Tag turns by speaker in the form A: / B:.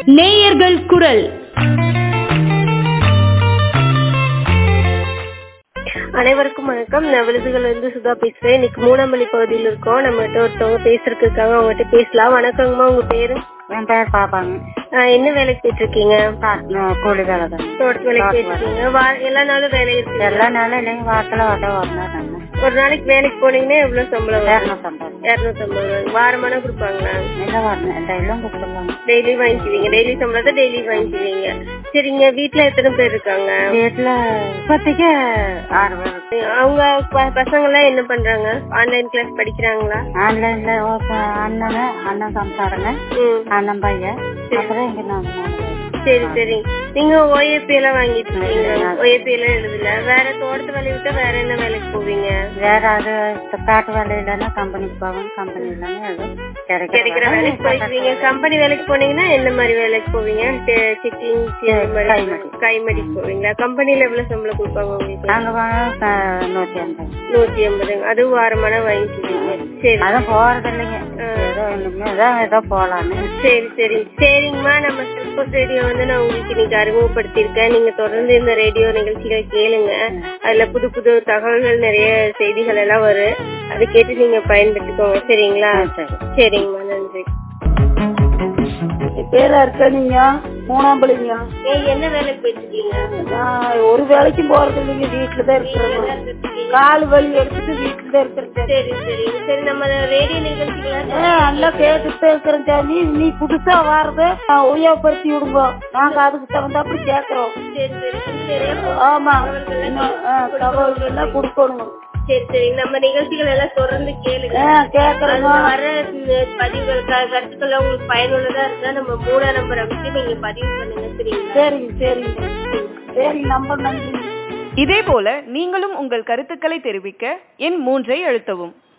A: நேயர்கள் குரல்
B: அனைவருக்கும் வணக்கம் நான் விருதுகள் இருந்து சுதா பேசுறேன் இன்னைக்கு மூணாம்பள்ளி பகுதியில் இருக்கோம் நம்ம கிட்ட ஒருத்தவங்க பேசுறதுக்கு இருக்காங்க அவங்ககிட்ட பேசலாம் வணக்கங்கம்மா உங்க பேரு
C: என் பேர் பாப்பாங்க
B: ஆஹ் என்ன வேலைக்கு போயிட்டு இருக்கீங்க
C: நான் கூலி வேலை தான்
B: தோட்டத்து வேலைக்கு போயிட்டு இருக்கீங்க வா- எல்லா நாளும் வேலை இருக்கு
C: எல்லா நாளும் இல்லைங்க வாரத்தில் வர வரணும் நான்
B: ஒரு நாளைக்கு வேலைக்கு போனீங்கன்னா எவ்வளவு சம்பளம் வரும்
C: இரநூத்தம்பது
B: இரநூத்தம்பது ரூபாய் வாரமான கொடுப்பாங்களா
C: இல்லை வரணும் டெய்லியும் கொடுத்துருவாங்க
B: டெய்லி வாங்கிக்குவீங்க டெய்லி சம்பளத்தை டெய்லி வாங்கிக்குவீங்க சரிங்க வீட்டுல எத்தனை பேர் இருக்காங்க
C: வீட்டில் இப்போதைக்கு ஆறு பேர் இருக்கு.
B: அவங்க ப- பசங்க எல்லாம் என்ன பண்றாங்க ஆன்லைன் கிளாஸ் படிக்கிறாங்களா
C: ஆன்லைனில் அண்ணனு அண்ணன் சம்சாரங்க
B: ம்
C: அண்ணன் பையன் அப்புறம் இங்கே நாங்கள் மூணு பேர்
B: சரி சரி நீங்க ஓஏபி எல்லாம் வாங்கிட்டு இருக்கீங்க ஓஏபி எல்லாம் எழுதல வேற தோட்டத்து வேலையை விட்டா வேற என்ன வேலைக்கு போவீங்க
C: வேற அது இந்த காட்டு வேலை இல்லைன்னா கம்பெனிக்கு போவேன் கம்பெனி இல்லைன்னா எதுவும்
B: கிடைக்கிற
C: கிடைக்கிற
B: வேலைக்கு போயிருக்கீங்க கம்பெனி வேலைக்கு போனீங்கன்னா என்ன மாதிரி வேலைக்கு போவீங்க சிட்டிங்
C: கைமடி.
B: கைமடிக்கு போவீங்களா கம்பெனில எவ்வளவு சம்பளம் கொடுப்பாங்க உங்களுக்கு
C: நாங்கள் வாங்க நூற்றி ஐம்பது
B: நூத்தி ஐம்பது அது வாரமான வாங்கிக்குவீங்க சரி
C: அதுவும் போகிறது இல்லைங்க ஏதோ இனிமே தான் ஏதோ போகலான்னு
B: சரி சரி சரிங்கம்மா நம்ம திருப்பூர் ரேடியோ வந்து நான் உங்களுக்கு இன்னைக்கு அறிமுகப்படுத்தியிருக்கேன் நீங்க தொடர்ந்து இந்த ரேடியோ நிகழ்ச்சிகளை கேளுங்க அதுல புது புது தகவல்கள் நிறைய செய்திகள் எல்லாம் வரும் அதை கேட்டு நீங்க பயன்படுத்திக்கோங்க சரிங்களா
C: சரி
B: சரிங்கம்மா நன்றி
D: பேரா இருக்க நீங்க மூணாம்பளிங்க
B: ஏய், என்ன வேலைக்கு போயிட்டு இருக்கீங்க
D: நான் ஒரு வேலைக்கும் போறது இல்லைங்க வீட்டுல தான் இருக்கிறேன் கால் வலி எடுத்துட்டு வீட்டுல தான் இருக்கிறேன்
B: சரி சரி சரி நம்ம ரேடியோ நிகழ்ச்சிகளை
D: நல்லா கேட்டுட்டு தான் இருக்கிறேன் சாமி நீ புதுசா வர்றது உபயோகப்படுத்தி விடுங்க நாங்க அதுக்கு தகுந்தாப்படி கேக்குறோம்
B: சரி சரி சரி
D: ஆமா இன்னும், ஆ, தகவல்கள் எல்லாம் கொடுக்கணும்
B: சரி சரி நம்ம நிகழ்ச்சிகள் எல்லாம் தொடர்ந்து கேளுங்க
D: ஆ, கேக்குறோங்க
B: அதுல வர ம், பதிவுகள் க- கருத்துக்கள் உங்களுக்கு பயனுள்ளதா இருந்தா நம்ம மூணா நம்பர் அமைச்சு நீங்க பதிவு பண்ணுங்க சரிங்களா
D: சரிங்க சரிங்க சரி நம்பர் நன்றி
A: இதேபோல நீங்களும் உங்கள் கருத்துக்களை தெரிவிக்க எண் மூன்றை அழுத்தவும்